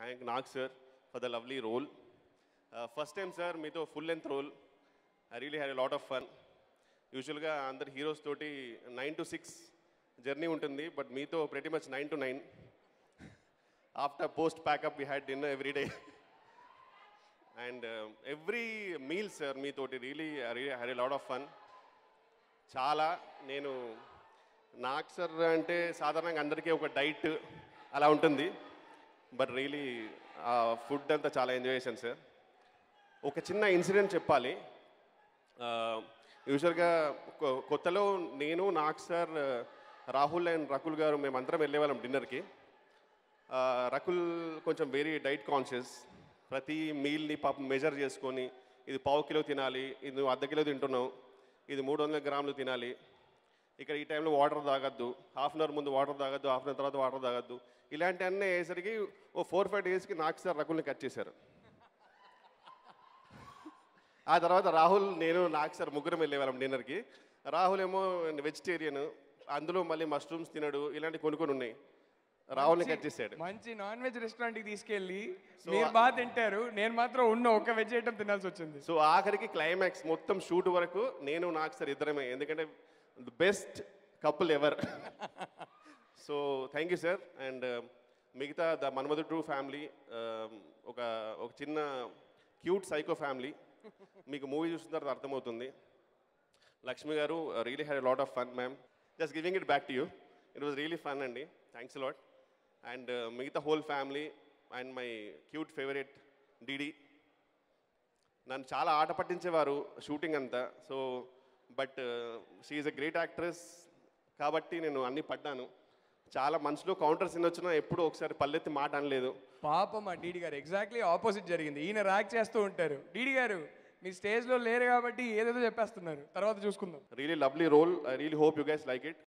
thank Nag sir for the lovely role first time sir మీతో full length role I really had lot of fun యూజువల్గా అందరు heroes తోటి nine to six journey ఉంటుంది but మీతో ప్రతి much nine to nine after post pack up we had dinner every day and every meal sir మీతోటి really had a lot of fun చాలా నేను నాకు సార్ అంటే సాధారణంగా అందరికీ ఒక డైట్ అలా ఉంటుంది బట్ రియలీ ఆ ఫుడ్ అంతా చాలా ఎంజాయ్ చేశాను సార్ ఒక చిన్న ఇన్సిడెంట్ చెప్పాలి యూజువల్గా కొ- కొత్తలో నేను నాకు సార్ రాహుల్ అండ్ రకుల్ గారు మేమందరం వెళ్ళేవాళ్ళం డిన్నర్కి ఆ, రకుల్ కొంచెం వెరీ డైట్ కాన్షియస్ ప్రతి మీల్ని పాపం మెజర్ చేసుకొని ఇది పావు కిలో తినాలి ఇది నువ్వు అర్ధ కిలో తింటున్నావు ఇది మూడు వందల గ్రాములు తినాలి ఇక్కడ ఈ టైంలో వాటర్ తాగద్దు హాఫ్ అన్ అవర్ ముందు వాటర్ తాగద్దు హాఫ్ అన్ అవర్ తర్వాత వాటర్ తాగద్దు ఇలాంటివన్నీ అయ్యేసరికి ఓ ఫోర్ ఫైవ్ డేస్కి నాకు సార్ రకుల్ని కట్ చేశారు ఆ తర్వాత రాహుల్ నేను నాకు సార్ ముగ్గురం వెళ్ళేవాళ్ళం డిన్నర్కి రాహుల్ ఏమో వెజిటేరియన్ అందులో మళ్ళీ మష్రూమ్స్ తినడు ఇలాంటి కొన్ని కొన్ని ఉన్నాయి రాహుల్ని కట్ చేశాడు మంచి నాన్ వెజ్ రెస్టారెంట్ కి తీసుకెళ్ళి మీరు బాగా తింటారు నేను మాత్రం ఉన్న ఒక్క వెజ్ ఐటమ్ తినాల్సి వచ్చింది సో ఆఖరికి క్లైమాక్స్ మొత్తం షూట్ వరకు నేను నాకు సార్ ఇద్దరమే ఎందుకంటే the best couple ever so thank you sir and మిగతా ద మన్మధు ట్రూ ఫ్యామిలీ ఒక ఒక చిన్న క్యూట్ సైకో ఫ్యామిలీ మీకు మూవీ చూసిన తర్వాత అర్థమవుతుంది Lakshmi garu really had lot of fun ma'am just giving it back to you it was really fun అండి thanks lot and మిగతా whole family and my cute favourite డిడి నన్ను చాలా ఆట పట్టించేవారు షూటింగ్ అంతా so but she a great actress కాబట్టి నేను అన్ని పడ్డాను చాలా మనసులో కౌంటర్ సీన్ వచ్చినా ఎప్పుడూ ఒకసారి పల్లెత్తి మాట అనలేదు పాపం మా డీడీ గారు ఎగ్జాక్ట్లీ ఆపోజిట్ జరిగింది ఈయన ర్యాక్ చేస్తూ ఉంటారు డీడీ గారు మీరు స్టేజ్లో లేరు కాబట్టి ఏదేదో చెప్పేస్తున్నారు తర్వాత చూసుకుందాం really lovely role I really hope you guys like it